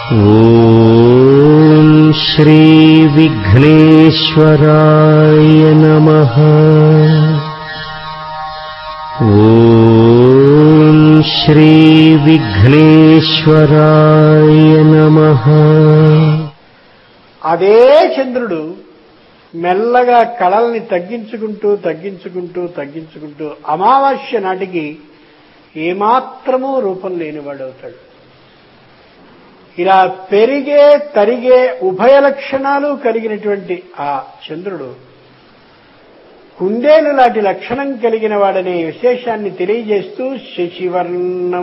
ॐ श्रीविघ्नेश्वराय नमः ॐ श्रीविघ्नेश्वराय नमः అదే చంద్రుడు మెల్లగా కళల్ని తగ్గించుకుంటూ తగ్గించుకుంటూ తగ్గించుకుంటూ అమావాస్య నాటికి ఏమాత్రమూ రూపం లేనివాడవుతాడు ఇలా పెరిగే తరిగే ఉభయ లక్షణాలు కలిగినటువంటి ఆ చంద్రుడు కుందేలు లాంటి లక్షణం కలిగిన వాడనే విశేషాన్ని తెలియజేస్తూ శశివర్ణం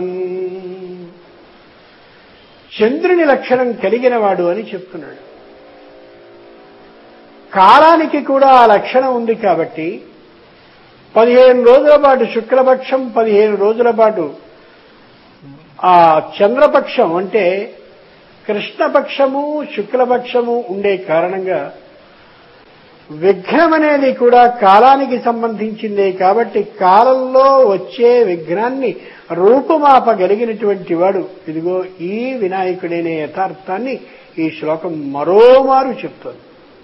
చంద్రుని లక్షణం కలిగిన వాడు అని చెప్తున్నాడు కాలానికి కూడా ఆ లక్షణం ఉంది కాబట్టి పదిహేను రోజుల పాటు శుక్లపక్షం పదిహేను రోజుల పాటు ఆ చంద్రపక్షం అంటే కృష్ణపక్షము శుక్లపక్షము ఉండే కారణంగా విఘ్నం అనేది కూడా కాలానికి సంబంధించిందే కాబట్టి కాలంలో వచ్చే విఘ్నాన్ని రూపుమాపగలిగినటువంటి వాడు ఇదిగో ఈ వినాయకుడనే యథార్థాన్ని ఈ శ్లోకం మరోమారు చెప్తోంది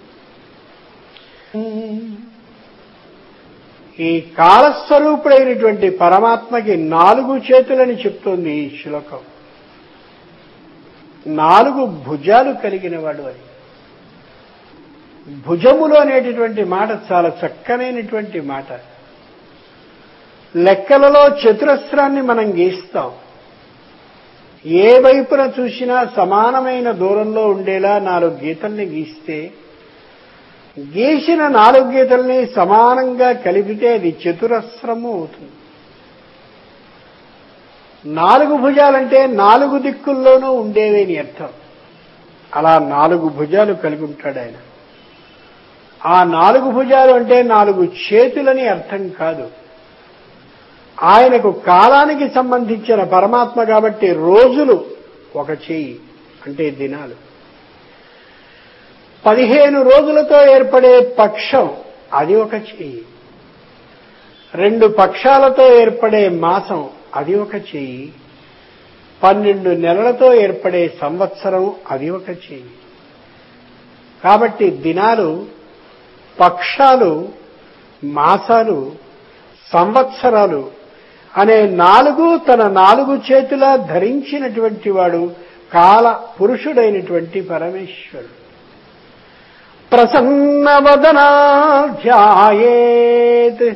ఈ కాలస్వరూపుడైనటువంటి పరమాత్మకి నాలుగు చేతులని చెప్తోంది ఈ శ్లోకం నాలుగు భుజాలు కలిగిన వాడు అని భుజములు అనేటటువంటి మాట చాలా చక్కనైనటువంటి మాట లెక్కలలో చతురస్రాన్ని మనం గీస్తాం ఏ వైపున చూసినా సమానమైన దూరంలో ఉండేలా నాలుగు గీతల్ని గీస్తే గీసిన నాలుగు గీతల్ని సమానంగా కలిపితే అది చతురస్రము అవుతుంది నాలుగు భుజాలంటే నాలుగు దిక్కుల్లోనూ ఉండేవేని అర్థం అలా నాలుగు భుజాలు కలిగి ఉంటాడు ఆయన ఆ నాలుగు భుజాలు అంటే నాలుగు చేతులని అర్థం కాదు ఆయనకు కాలానికి సంబంధించిన పరమాత్మ కాబట్టి రోజులు ఒక చెయ్యి అంటే దినాలు పదిహేను రోజులతో ఏర్పడే పక్షం అది ఒక చెయ్యి రెండు పక్షాలతో ఏర్పడే మాసం అది ఒక చెయ్యి పన్నెండు నెలలతో ఏర్పడే సంవత్సరం అది ఒక చెయ్యి కాబట్టి దినాలు పక్షాలు మాసాలు సంవత్సరాలు అనే నాలుగు తన నాలుగు చేతుల ధరించినటువంటి వాడు కాల పురుషుడైనటువంటి పరమేశ్వరుడు ప్రసన్నవదనాధ్యాయేత్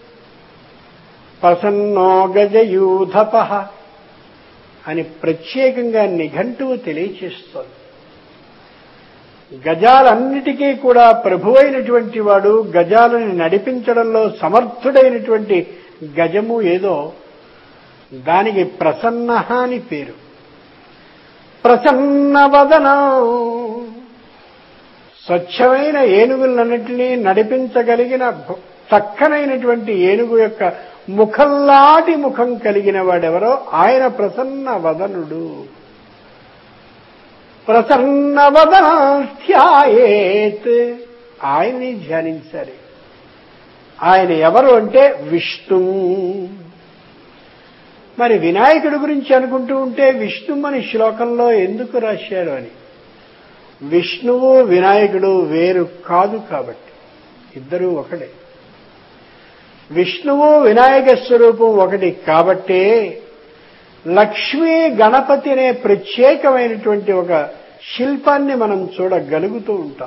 ప్రసన్నో గజయూధప అని ప్రత్యేకంగా నిఘంటువు తెలియచేస్తోంది గజాలన్నిటికీ కూడా ప్రభువైనటువంటి వాడు గజాలని నడిపించడంలో సమర్థుడైనటువంటి గజము ఏదో దానికి ప్రసన్న అని పేరు ప్రసన్నవదన స్వచ్ఛమైన ఏనుగులన్నింటినీ నడిపించగలిగిన భ- చక్కనైనటువంటి ఏనుగు యొక్క ముఖంలాటి ముఖం కలిగిన వాడెవరో ఆయన ప్రసన్న వదనుడు ప్రసన్న వదనాధ్యాయేత్ ఆయన్ని ధ్యానించాలి ఆయన ఎవరు అంటే విష్ణు మరి వినాయకుడి గురించి అనుకుంటూ ఉంటే విష్ణు అని శ్లోకంలో ఎందుకు రాశారు అని విష్ణువు వినాయకుడు వేరు కాదు కాబట్టి ఇద్దరూ ఒకటే విష్ణువు వినాయక స్వరూపం ఒకటి కాబట్టే లక్ష్మీ గణపతి అనే ప్రత్యేకమైనటువంటి ఒక శిల్పాన్ని మనం చూడగలుగుతూ ఉంటాం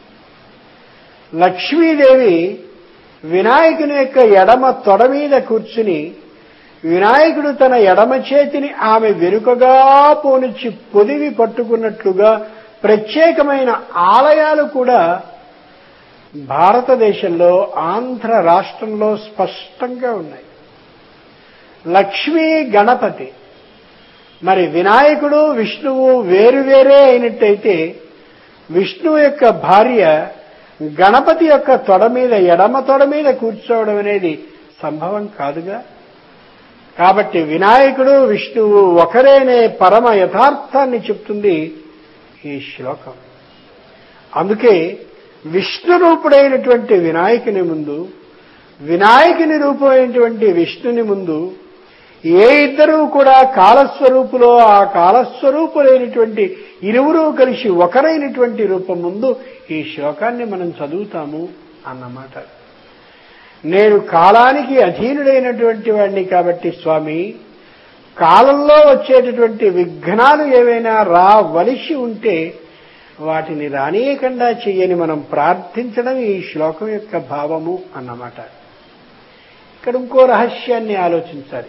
లక్ష్మీదేవి వినాయకుని యొక్క ఎడమ తొడ మీద కూర్చుని వినాయకుడు తన ఎడమ చేతిని ఆమె వెనుకగా పోనిచ్చి పొదివి పట్టుకున్నట్లుగా ప్రత్యేకమైన ఆలయాలు కూడా భారతదేశంలో ఆంధ్ర రాష్ట్రంలో స్పష్టంగా ఉన్నాయి లక్ష్మీ గణపతి మరి వినాయకుడు విష్ణువు వేరువేరే అయినట్టయితే విష్ణువు యొక్క భార్య గణపతి యొక్క తొడ మీద ఎడమ తొడ మీద కూర్చోవడం అనేది సంభవం కాదుగా కాబట్టి వినాయకుడు విష్ణువు ఒకరేనే పరమ యథార్థాన్ని చెప్తుంది ఈ శ్లోకం అందుకే విష్ణు రూపుడైనటువంటి వినాయకుని ముందు వినాయకుని రూపమైనటువంటి విష్ణుని ముందు ఏ ఇద్దరూ కూడా కాలస్వరూపులో ఆ కాలస్వరూపులైనటువంటి ఇరువురు కలిసి ఒకరైనటువంటి రూపం ముందు ఈ శ్లోకాన్ని మనం చదువుతాము అన్నమాట నేను కాలానికి అధీనుడైనటువంటి వాడిని కాబట్టి స్వామి కాలంలో వచ్చేటటువంటి విఘ్నాలు ఏవైనా రావలసి ఉంటే వాటిని రానియకుండా చెయ్యని మనం ప్రార్థించడం ఈ శ్లోకం యొక్క భావము అన్నమాట ఇక్కడ ఇంకో రహస్యాన్ని ఆలోచించాలి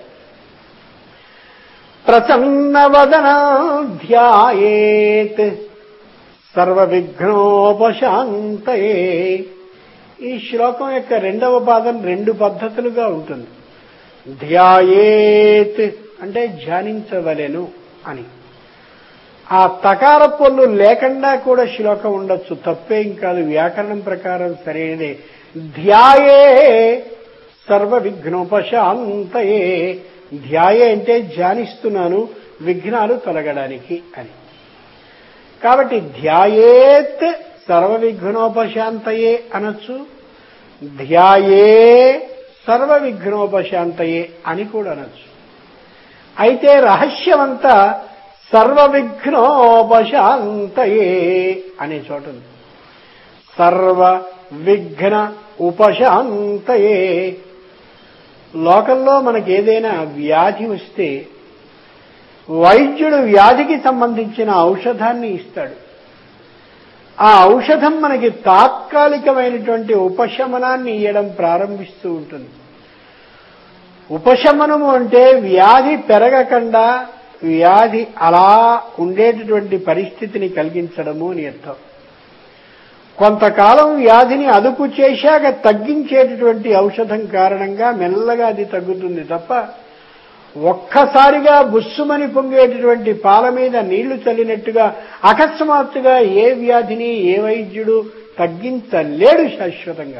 ప్రసన్నవదనాధ్యాయేత్ సర్వ విఘ్నోపశాంతయే ఈ శ్లోకం యొక్క రెండవ పాదం రెండు పద్ధతులుగా ఉంటుంది ధ్యాయేత్ అంటే ధ్యానించవలెను అని ఆ తకార పొల్లు లేకుండా కూడా శ్లోకం ఉండొచ్చు తప్పేం కాదు వ్యాకరణం ప్రకారం సరైనదే ధ్యాయే సర్వ విఘ్నోపశాంతయే ధ్యాయే అంటే ధ్యానిస్తున్నాను విఘ్నాలు తొలగడానికి అని కాబట్టి ధ్యాయేత్ సర్వ విఘ్నోపశాంతయే అనొచ్చు ధ్యాయే సర్వ విఘ్నోపశాంతయే అని కూడా అనొచ్చు అయితే రహస్యమంతా సర్వ విఘ్నోపశాంతయే అనే చోట ఉంది సర్వ విఘ్న ఉపశాంతయే లోకంలో మనకి ఏదైనా వ్యాధి వస్తే వైద్యుడు వ్యాధికి సంబంధించిన ఔషధాన్ని ఇస్తాడు ఆ ఔషధం మనకి తాత్కాలికమైనటువంటి ఉపశమనాన్ని ఇవ్వడం ప్రారంభిస్తూ ఉంటుంది ఉపశమనము అంటే వ్యాధి పెరగకుండా వ్యాధి అలా ఉండేటటువంటి పరిస్థితిని కలిగించడము అని అర్థం కొంతకాలం వ్యాధిని అదుపు చేశాక తగ్గించేటటువంటి ఔషధం కారణంగా మెల్లగా అది తగ్గుతుంది తప్ప ఒక్కసారిగా బుస్సుమని పొంగేటటువంటి పాల మీద నీళ్లు చల్లినట్టుగా అకస్మాత్తుగా ఏ వ్యాధిని ఏ వైద్యుడు తగ్గించలేడు శాశ్వతంగా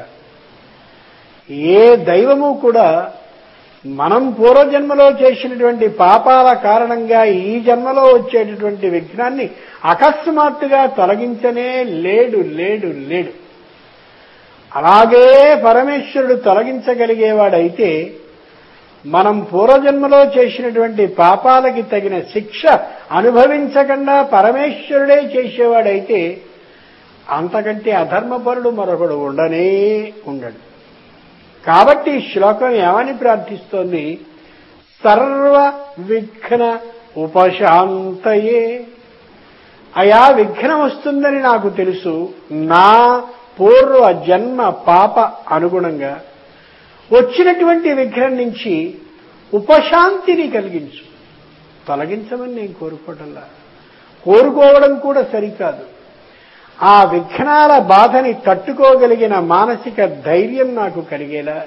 ఏ దైవము కూడా మనం పూర్వజన్మలో చేసినటువంటి పాపాల కారణంగా ఈ జన్మలో వచ్చేటటువంటి విఘ్నాన్ని అకస్మాత్తుగా తొలగించనే లేడు లేడు లేడు అలాగే పరమేశ్వరుడు తొలగించగలిగేవాడైతే మనం పూర్వజన్మలో చేసినటువంటి పాపాలకి తగిన శిక్ష అనుభవించకుండా పరమేశ్వరుడే చేసేవాడైతే అంతకంటే అధర్మపరుడు మరొకడు ఉండనే ఉండడు కాబట్టి ఈ శ్లోకం ఏమని ప్రార్థిస్తోంది సర్వ విఘ్న ఉపశాంతయే అయా విఘ్నం వస్తుందని నాకు తెలుసు నా పూర్వ జన్మ పాప అనుగుణంగా వచ్చినటువంటి విఘ్నం నుంచి ఉపశాంతిని కలిగించు తొలగించమని నేను కోరుకోవటంలా కోరుకోవడం కూడా సరికాదు ఆ విఘ్నాల బాధని తట్టుకోగలిగిన మానసిక ధైర్యం నాకు కలిగేలా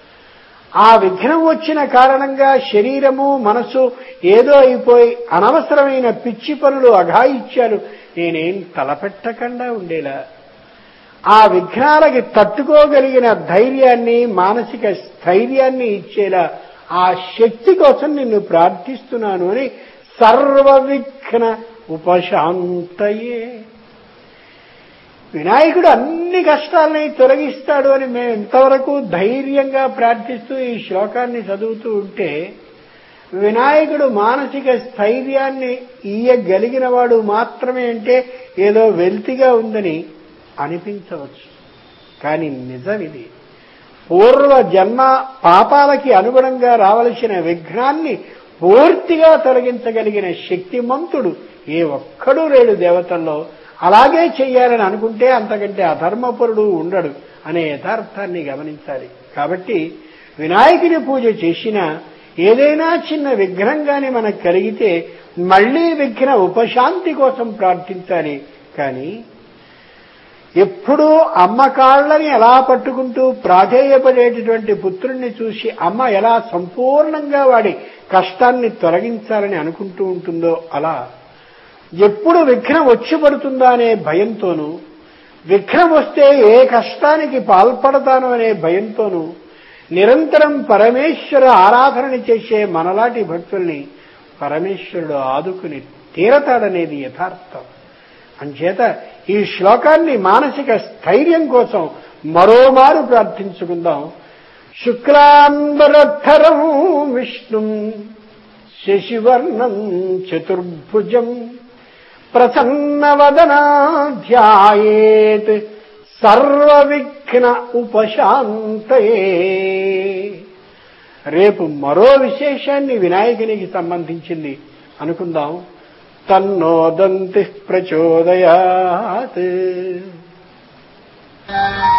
ఆ విఘ్నం వచ్చిన కారణంగా శరీరము మనసు ఏదో అయిపోయి అనవసరమైన పిచ్చి పనులు అఘాయిత్యాలు నేనేం తలపెట్టకుండా ఉండేలా ఆ విఘ్నాలకి తట్టుకోగలిగిన ధైర్యాన్ని మానసిక స్థైర్యాన్ని ఇచ్చేలా ఆ శక్తి కోసం నిన్ను ప్రార్థిస్తున్నాను అని సర్వ విఘ్న ఉపశాంతయే వినాయకుడు అన్ని కష్టాలని తొలగిస్తాడు అని మేము ఇంతవరకు ధైర్యంగా ప్రార్థిస్తూ ఈ శ్లోకాన్ని చదువుతూ ఉంటే వినాయకుడు మానసిక స్థైర్యాన్ని ఇయ్యగలిగిన వాడు మాత్రమే అంటే ఏదో వెల్తిగా ఉందని అనిపించవచ్చు కానీ నిజం ఇది పూర్వ జన్మ పాపాలకి అనుగుణంగా రావలసిన విఘ్నాన్ని పూర్తిగా తొలగించగలిగిన శక్తిమంతుడు ఏ ఒక్కడూ లేడు దేవతల్లో అలాగే చెయ్యాలని అనుకుంటే అంతకంటే అధర్మపరుడు ఉండడు అనే యథార్థాన్ని గమనించాలి కాబట్టి వినాయకుని పూజ చేసినా ఏదైనా చిన్న విఘ్నంగానే మనకు కలిగితే మళ్లీ విఘ్న ఉపశాంతి కోసం ప్రార్థించాలి కానీ ఎప్పుడూ అమ్మ కాళ్ళని ఎలా పట్టుకుంటూ ప్రాధేయపడేటటువంటి పుత్రుణ్ణి చూసి అమ్మ ఎలా సంపూర్ణంగా వాడి కష్టాన్ని తొలగించాలని అనుకుంటూ ఉంటుందో అలా ఎప్పుడు విఘ్నం వచ్చి పడుతుందా అనే భయంతోనూ విఘ్నం వస్తే ఏ కష్టానికి పాల్పడతాను అనే భయంతోనూ నిరంతరం పరమేశ్వర ఆరాధనని చేసే మనలాంటి భక్తుల్ని పరమేశ్వరుడు ఆదుకుని తీరతాడనేది యథార్థం అంచేత ఈ శ్లోకాన్ని మానసిక స్థైర్యం కోసం మరోమారు ప్రార్థించుకుందాం శుక్లాంబరధరం విష్ణుం శశివర్ణం చతుర్భుజం ప్రసన్నవదనాధ్యాయేత్ సర్వవిఘ్న ఉపశాంతయే రేపు మరో విశేషాన్ని వినాయకునికి సంబంధించింది అనుకుందాం తన్నోదంతి ప్రచోదయాత్